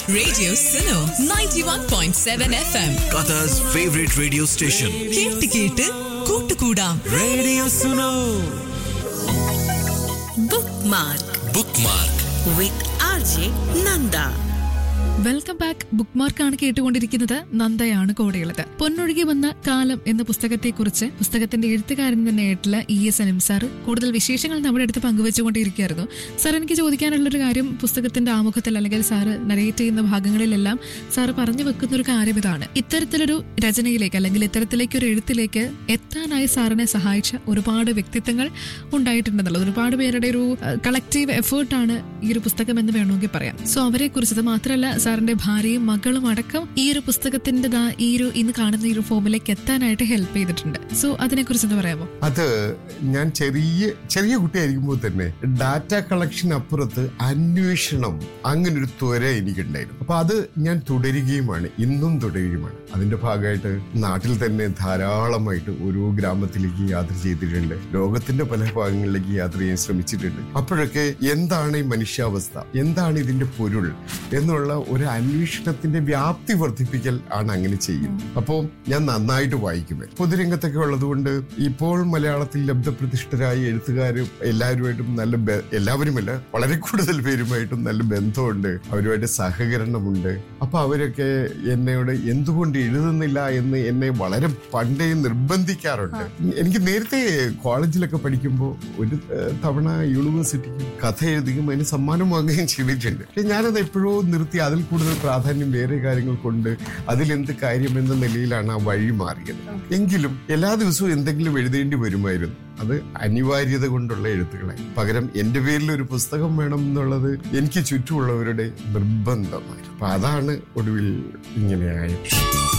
Radio Suno 91.7 FM. Qatar's favorite radio station. കേട്ട് കേട്ട് കൂട്ടുകൂടാം Radio Suno. Bookmark Bookmark. With R J Nanda welcome back ബുക്ക് മാർക്കാണ് കേട്ടുകൊണ്ടിരിക്കുന്നത് നന്ദയാണ് കൂടെയുള്ളത് പൊന്നൊഴുകി വന്ന കാലം എന്ന പുസ്തകത്തെക്കുറിച്ച് പുസ്തകത്തിന്റെ എഴുത്തുകാരൻ തന്നെയായിട്ടുള്ള ഇ എസ് അനിം സാർ കൂടുതൽ വിശേഷങ്ങൾ നമ്മുടെ അടുത്ത് പങ്കുവെച്ചുകൊണ്ടിരിക്കുകയായിരുന്നു സാർ എനിക്ക് ചോദിക്കാനുള്ളൊരു കാര്യം പുസ്തകത്തിന്റെ ആമുഖത്തിൽ അല്ലെങ്കിൽ സാറ് നരേറ്റ് ചെയ്യുന്ന ഭാഗങ്ങളിലെല്ലാം സാറ് പറഞ്ഞു വെക്കുന്ന ഒരു കാര്യം ഇതാണ് ഇത്തരത്തിലൊരു രചനയിലേക്ക് അല്ലെങ്കിൽ ഇത്തരത്തിലേക്ക് ഒരു എഴുത്തിലേക്ക് എത്താനായി സാറിനെ സഹായിച്ച ഒരുപാട് വ്യക്തിത്വങ്ങൾ ഉണ്ടായിട്ടുണ്ടെന്നുള്ളത് ഒരുപാട് പേരുടെ ഒരു കളക്റ്റീവ് എഫേർട്ടാണ് ഈ ഒരു പുസ്തകം എന്ന് വേണമെങ്കിൽ പറയാം സോ അവരെ കുറിച്ചത് മാത്രമല്ല സാറിന്റെ ഭാര്യയും മകളും അടക്കം ഈ ഒരു പുസ്തകത്തിന്റെ ദാ ഈ ഒരു ഇന്ന് കാണുന്ന ഈ ഒരു ഫോമിലേക്ക് എത്താനായിട്ട് ഹെൽപ്പ് ചെയ്തിട്ടുണ്ട് സോ അതിനെ കുറിച്ച് എന്താ പറയാമോ അത് ഞാൻ ചെറിയ ചെറിയ കുട്ടിയായിരിക്കുമ്പോൾ തന്നെ ഡാറ്റ കളക്ഷൻ അപ്പുറത്ത് അന്വേഷണം അങ്ങനെ ഒരു ത്വര എനിക്കുണ്ടായിരുന്നു അപ്പൊ അത് ഞാൻ തുടരുകയുമാണ് ഇന്നും തുടരുകയുമാണ് അതിന്റെ ഭാഗമായിട്ട് നാട്ടിൽ തന്നെ ധാരാളമായിട്ട് ഓരോ ഗ്രാമത്തിലേക്ക് യാത്ര ചെയ്തിട്ടുണ്ട് ലോകത്തിന്റെ പല ഭാഗങ്ങളിലേക്ക് യാത്ര ചെയ്യാൻ ശ്രമിച്ചിട്ടുണ്ട് അപ്പോഴൊക്കെ എന്താണ് ഈ മനുഷ്യാവസ്ഥ എന്താണ് ഇതിന്റെ പൊരുൾ എന്നുള്ള ഒരു അന്വേഷണത്തിന്റെ വ്യാപ്തി വർദ്ധിപ്പിക്കൽ ആണ് അങ്ങനെ ചെയ്യുന്നത് അപ്പോൾ ഞാൻ നന്നായിട്ട് വായിക്കുമേ പൊതുരംഗത്തൊക്കെ ഉള്ളതുകൊണ്ട് ഇപ്പോൾ മലയാളത്തിൽ ലബ്ധപ്രതിഷ്ഠരായ എഴുത്തുകാരും എല്ലാവരുമായിട്ടും നല്ല ബ- എല്ലാവരുമല്ല വളരെ കൂടുതൽ പേരുമായിട്ടും നല്ല ബന്ധമുണ്ട് അവരുമായിട്ട് സഹകരണമുണ്ട് അപ്പൊ അവരൊക്കെ എന്നോട് എന്തുകൊണ്ട് എഴുതുന്നില്ല എന്ന് എന്നെ വളരെ പണ്ടേ നിർബന്ധിക്കാറുണ്ട് എനിക്ക് നേരത്തെ കോളേജിലൊക്കെ പഠിക്കുമ്പോൾ ഒരു ഏഹ്, തവണ യൂണിവേഴ്സിറ്റിക്ക് കഥ എഴുതുകയും അതിന് സമ്മാനം വാങ്ങുകയും ചെയ്തിട്ടുണ്ട് പക്ഷെ ഞാനത് എപ്പോഴോ നിർത്തി അതിൽ കൂടുതൽ പ്രാധാന്യം വേറെ കാര്യങ്ങൾ കൊണ്ട് അതിലെന്ത് കാര്യം എന്ന നിലയിലാണ് ആ വഴി മാറിയത് എങ്കിലും എല്ലാ ദിവസവും എന്തെങ്കിലും എഴുതേണ്ടി വരുമായിരുന്നു അത് അനിവാര്യത കൊണ്ടുള്ള എഴുത്തുകളായി പകരം എന്റെ പേരിൽ ഒരു പുസ്തകം വേണം എന്നുള്ളത് എനിക്ക് ചുറ്റുമുള്ളവരുടെ നിർബന്ധമായിരുന്നു അപ്പൊ അതാണ് ഒടുവിൽ ഇങ്ങനെയായത്